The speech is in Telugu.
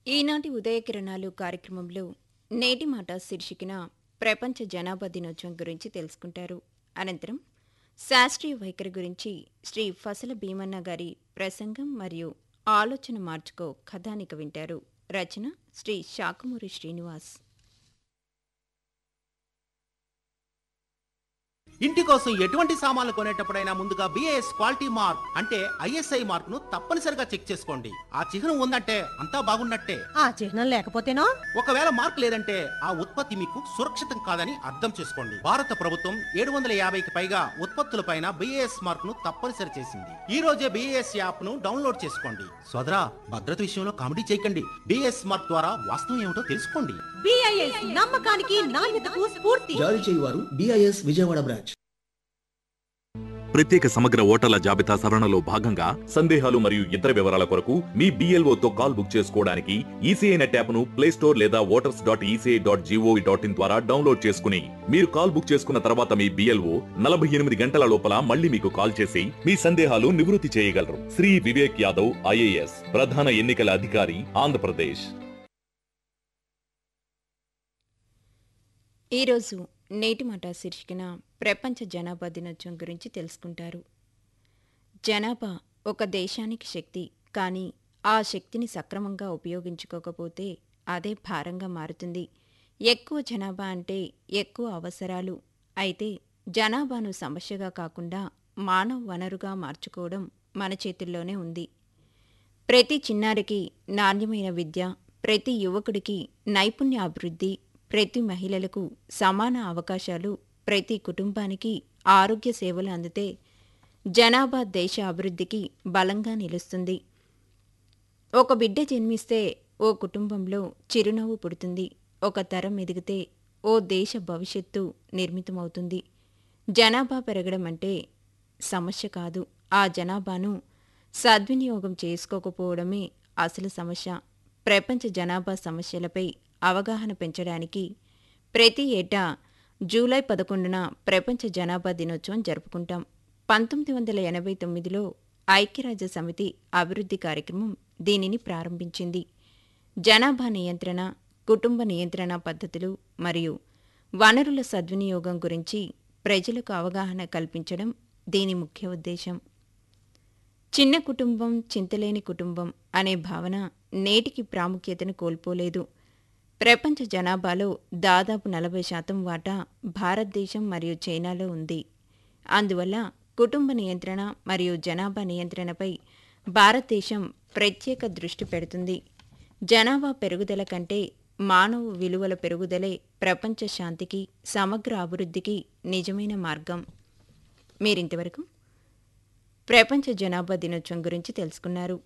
ఈనాటి ఉదయకిరణాలు కార్యక్రమంలో నేటి మాట శీర్షికన ప్రపంచ జనాభా దినోత్సవం గురించి తెలుసుకుంటారు అనంతరం శాస్త్రీయ వైఖరి గురించి శ్రీ ఫసల భీమన్న గారి ప్రసంగం మరియు ఆలోచన మార్చుకో కథానిక వింటారు రచన శ్రీ శాకమూరి శ్రీనివాస్ ఇంటి కోసం ఎటువంటి సామాన్లు కొనేటప్పుడైనా ముందుగా బిఏఎస్ క్వాలిటీ మార్క్ అంటే ఐఎస్ఐ మార్క్ ను తప్పనిసరిగా చెక్ చేసుకోండి ఆ చిహ్నం ఉందంటే అంతా బాగున్నట్టే ఆ చిహ్నం లేకపోతేనో ఒకవేళ మార్క్ లేదంటే ఆ ఉత్పత్తి మీకు సురక్షితం కాదని అర్థం చేసుకోండి భారత ప్రభుత్వం ఏడు వందల యాభైకి పైగా ఉత్పత్తులపైన బిఏఎస్ మార్క్ ను తప్పనిసరి చేసింది ఈ రోజే బిఏఎస్ యాప్ ను డౌన్లోడ్ చేసుకోండి సోదరా భద్రత విషయంలో కామెడీ చేయకండి బిఏఎస్ మార్క్ ద్వారా వాస్తవం ఏమిటో తెలుసుకోండి బిఐఎస్ నమ్మకానికి నాణ్యతకు స్ఫూర్తి జారీ చేయువారు బిఐఎస్ విజయవాడ బ్రాంచ్ ప్రత్యేక సమగ్ర ఓటర్ల జాబితా సవరణలో భాగంగా సందేహాలు మరియు ఇతర వివరాల కొరకు మీ BLO తో కాల్ బుక్ చేసుకోవడానికి ఈసీఐ నెట్ యాప్ను ప్లే స్టోర్ లేదా voters dot ECI dot gov dot in ద్వారా డౌన్లోడ్ చేసుకుని మీరు కాల్ బుక్ చేసుకున్న తర్వాత మీ బిఎల్ఓ నలభై ఎనిమిది గంటల లోపల మళ్ళీ మీకు కాల్ చేసి మీ సందేహాలు నివృత్తి చేయగలరు శ్రీ వివేక్ యాదవ్ ఐఏఎస్ ప్రధాన ఎన్నికల అధికారి ఆంధ్రప్రదేశ్ ఈరోజు నేటి మాట శీర్షికన ప్రపంచ జనాభా దినోత్సవం గురించి తెలుసుకుంటారు జనాభా ఒక దేశానికి శక్తి కానీ ఆ శక్తిని సక్రమంగా ఉపయోగించుకోకపోతే అదే భారంగా మారుతుంది ఎక్కువ జనాభా అంటే ఎక్కువ అవసరాలు అయితే జనాభాను సమస్యగా కాకుండా మానవ వనరుగా మార్చుకోవడం మన చేతుల్లోనే ఉంది ప్రతి చిన్నారికి నాణ్యమైన విద్య ప్రతి యువకుడికి నైపుణ్య అభివృద్ధి ప్రతి మహిళలకు సమాన అవకాశాలు ప్రతి కుటుంబానికి ఆరోగ్య సేవలు అందితే జనాభా దేశ అభివృద్ధికి బలంగా నిలుస్తుంది ఒక బిడ్డ జన్మిస్తే ఓ కుటుంబంలో చిరునవ్వు పుడుతుంది ఒక తరం ఎదిగితే ఓ దేశ భవిష్యత్తు నిర్మితమవుతుంది జనాభా పెరగడం అంటే సమస్య కాదు ఆ జనాభాను సద్వినియోగం చేసుకోకపోవడమే అసలు సమస్య ప్రపంచ జనాభా సమస్యలపై అవగాహన పెంచడానికి ప్రతి ఏటా జూలై పదకొండున ప్రపంచ జనాభా దినోత్సవం జరుపుకుంటాం పంతొమ్మిది వందల ఎనభై తొమ్మిదిలో ఐక్యరాజ్య సమితి అభివృద్ధి కార్యక్రమం దీనిని ప్రారంభించింది జనాభా నియంత్రణ కుటుంబ నియంత్రణ పద్ధతులు మరియు వనరుల సద్వినియోగం గురించి ప్రజలకు అవగాహన కల్పించడం దీని ముఖ్య ఉద్దేశం చిన్న కుటుంబం చింతలేని కుటుంబం అనే భావన నేటికి ప్రాముఖ్యతను కోల్పోలేదు ప్రపంచ జనాభాలో దాదాపు నలభై శాతం వాటా భారతదేశం మరియు చైనాలో ఉంది అందువల్ల కుటుంబ నియంత్రణ మరియు జనాభా నియంత్రణపై భారతదేశం ప్రత్యేక దృష్టి పెడుతుంది జనాభా పెరుగుదల కంటే మానవ విలువల పెరుగుదలే ప్రపంచ శాంతికి సమగ్ర అభివృద్ధికి నిజమైన మార్గం మీరింతవరకు ప్రపంచ జనాభా దినోత్సవం గురించి తెలుసుకున్నారు